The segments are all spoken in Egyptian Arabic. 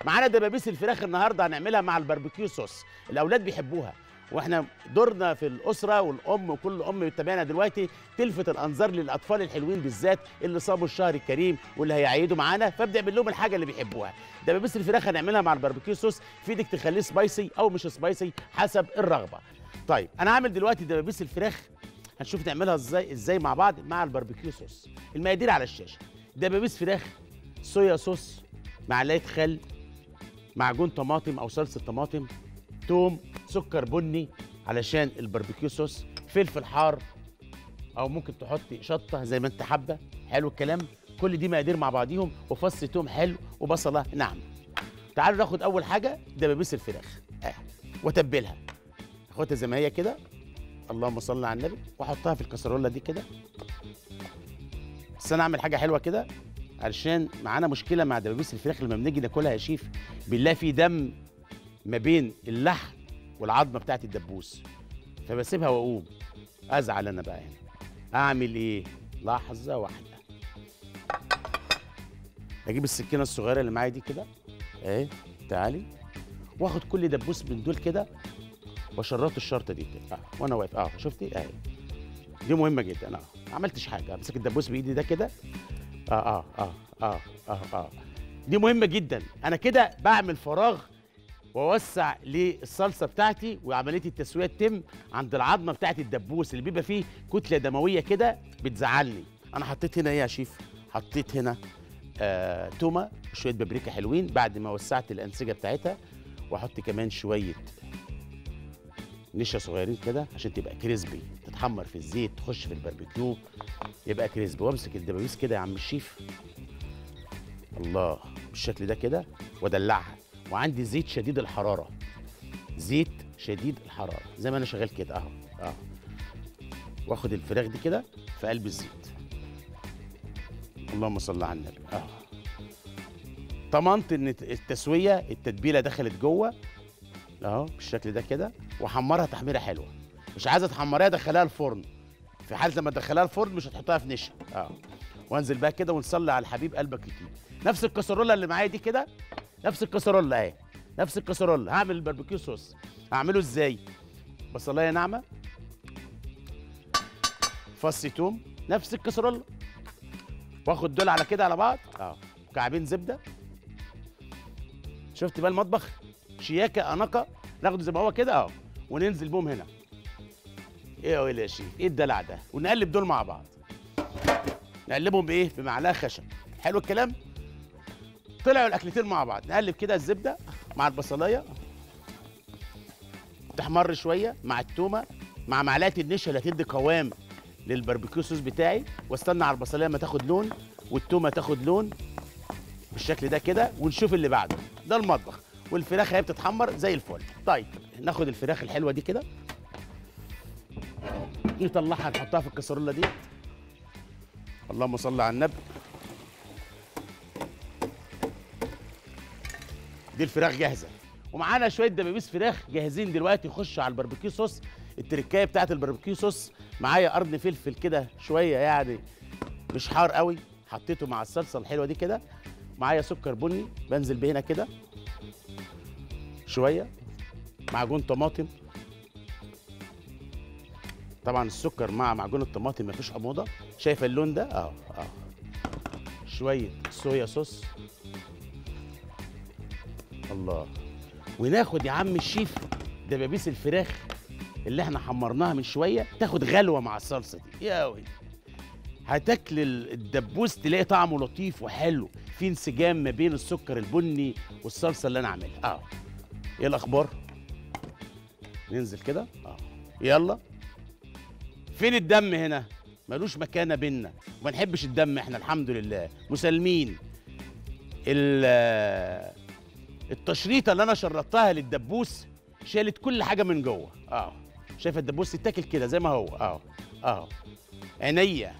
معانا دبابيس الفراخ النهارده هنعملها مع الباربيكيو صوص الاولاد بيحبوها واحنا دورنا في الاسره والام وكل ام بتتابعنا دلوقتي تلفت الانظار للاطفال الحلوين بالذات اللي صاموا الشهر الكريم واللي هيعيدوا معانا فبنعمل لهم الحاجه اللي بيحبوها دبابيس الفراخ هنعملها مع الباربيكيو صوص في ايدك تخليه سبايسي او مش سبايسي حسب الرغبه طيب انا هعمل دلوقتي دبابيس الفراخ هنشوف نعملها ازاي ازاي مع بعض مع الباربيكيو صوص المقادير على الشاشه دبابيس فراخ صويا صوص معلقه خل معجون طماطم او صلصه طماطم توم سكر بني علشان الباربيكيو صوص فلفل حار او ممكن تحطي شطه زي ما انت حابه حلو الكلام كل دي مقادير مع بعضيهم وفص توم حلو وبصله ناعمه تعالوا ناخد اول حاجه دبابيس الفراخ اه واتبلها اخدها زي ما هي كده اللهم صل على النبي واحطها في الكسرونه دي كده بس انا اعمل حاجه حلوه كده علشان معانا مشكله مع دبابيس الفراخ لما بنيجي ناكلها يا شيف بنلاقي في دم ما بين اللحم والعظمه بتاعت الدبوس فبسيبها واقوم ازعل انا بقى يعني اعمل ايه لحظه واحده اجيب السكينه الصغيره اللي معايا دي كده اهي تعالي واخد كل دبوس من دول كده واشرط الشرطه دي كده اه وانا واقف اه شفتي اهي دي مهمه جدا اه ما عملتش حاجه امسك الدبوس بايدي ده كده اه اه اه اه اه اه دي مهمه جدا انا كده بعمل فراغ واوسع للصلصه بتاعتي وعمليه التسويه تتم عند العظمه بتاعت الدبوس اللي بيبقى فيه كتله دمويه كده بتزعلني انا حطيت هنا ايه يا شيف حطيت هنا آه تومه وشويه بابريكا حلوين بعد ما وسعت الانسجه بتاعتها واحط كمان شويه نشا صغيرين كده عشان تبقى كريسبي تتحمر في الزيت تخش في الباربيكيو يبقى كريسبي وامسك الدبابيس كده يا عم الشيف الله بالشكل ده كده وادلعها وعندي زيت شديد الحراره زيت شديد الحراره زي ما انا شغال كده اهو اهو واخد الفراخ دي كده في قلب الزيت اللهم صل على النبي اه ضمنت ان التسويه التتبيله دخلت جوه اهو بالشكل ده كده وحمرها تحميره حلوه مش عايزه تحمريها دخليها الفرن في حال لما تدخليها الفرن مش هتحطها في نشا اه وانزل بقى كده ونصلي على الحبيب قلبك يطيب نفس الكسرولة اللي معايا دي كده نفس الكسرولة اهي نفس الكسرولة هعمل الباربيكيو صوص هعمله ازاي بصلايه ناعمه فص توم نفس الكسرولة واخد دول على كده على بعض اه مكعبين زبده شفت بقى المطبخ شياكه اناقه ناخده زي ما هو كده اه وننزل بهم هنا ايه يا ويلي يا شيف ايه الدلع ده ونقلب دول مع بعض نقلبهم بايه بمعلقه خشب حلو الكلام طلعوا الاكلتين مع بعض نقلب كده الزبده مع البصلايه تحمر شويه مع التومه مع معلقه النشا اللي هتدي قوام للباربيكيو صوص بتاعي واستنى على البصلايه ما تاخد لون والتومه تاخد لون بالشكل ده كده ونشوف اللي بعده ده المطبخ والفراخ هي بتتحمر زي الفل طيب ناخد الفراخ الحلوه دي كده نطلعها نحطها في الكسرونه دي اللهم صل على النبي دي الفراخ جاهزه ومعانا شويه دبابيس فراخ جاهزين دلوقتي يخشوا على الباربيكيو صوص التركايه بتاعت الباربيكيو صوص معايا قرن فلفل كده شويه يعني مش حار قوي حطيته مع الصلصه الحلوه دي كده معايا سكر بني بنزل بيه هنا كده شويه معجون طماطم طبعا السكر مع معجون الطماطم مفيش حموضه شايفه اللون ده اه اه شويه صويا صوص الله وناخد يا عم الشيف دبابيس الفراخ اللي احنا حمرناها من شويه تاخد غلوه مع الصلصه دي يا وي هتاكل الدبوس تلاقي طعمه لطيف وحلو في انسجام ما بين السكر البني والصلصه اللي انا عاملها اه ايه الاخبار ننزل كده اه يلا فين الدم هنا ملوش مكانه بينا وما نحبش الدم احنا الحمد لله مسالمين ال- التشريطه اللي انا شرطتها للدبوس شالت كل حاجه من جوه اه شايف الدبوس تتاكل كده زي ما هو اه اه عينيا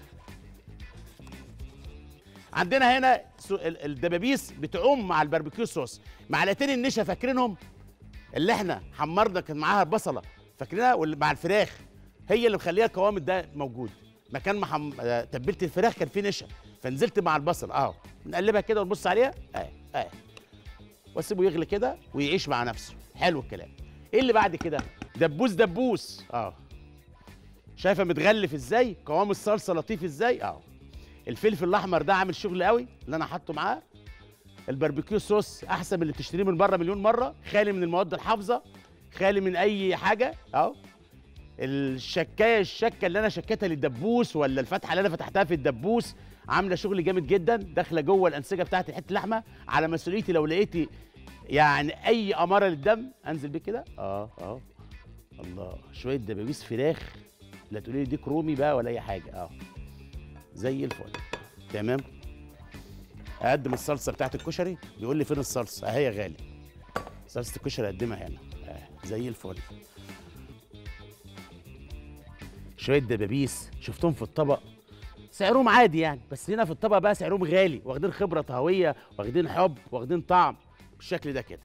عندنا هنا سو- ال- الدبابيس بتعوم مع الباربيكيو صوص معلقتين النشا فاكرينهم اللي احنا حمرنا كان معاها البصله فاكرينها واللي مع الفراخ هي اللي مخليها القوام ده موجود مكان ما حم... آه، تبلت الفراخ كان فيه نشا فنزلت مع البصل اه نقلبها كده ونبص عليها اه اه واسيبه يغلي كده ويعيش مع نفسه حلو الكلام ايه اللي بعد كده دبوس دبوس اه شايفه متغلف ازاي قوام الصلصه لطيف ازاي اه الفلفل الاحمر ده عامل شغل قوي اللي انا حاطه معاه الباربيكيو صوص احسن من اللي بتشتريه من بره مليون مره خالي من المواد الحافظه خالي من اي حاجه اهو الشكايه الشكه اللي انا شكيتها للدبوس ولا الفتحه اللي انا فتحتها في الدبوس عامله شغل جامد جدا داخله جوه الانسجه بتاعت حته اللحمه على مسؤوليتي لو لقيتي يعني اي اماره للدم انزل بيه كده اه اه الله شويه دبابيس فراخ لا تقولي لي ديك رومي بقى ولا اي حاجه اه زي الفل تمام اقدم الصلصه بتاعت الكشري بيقول لي فين الصلصه اهي يا غالي صلصه الكشري اقدمها هنا آه. زي الفل شويه دبابيس شفتهم في الطبق سعرهم عادي يعني بس هنا في الطبق بقى سعرهم غالي واخدين خبره طهويه واخدين حب واخدين طعم بالشكل ده كده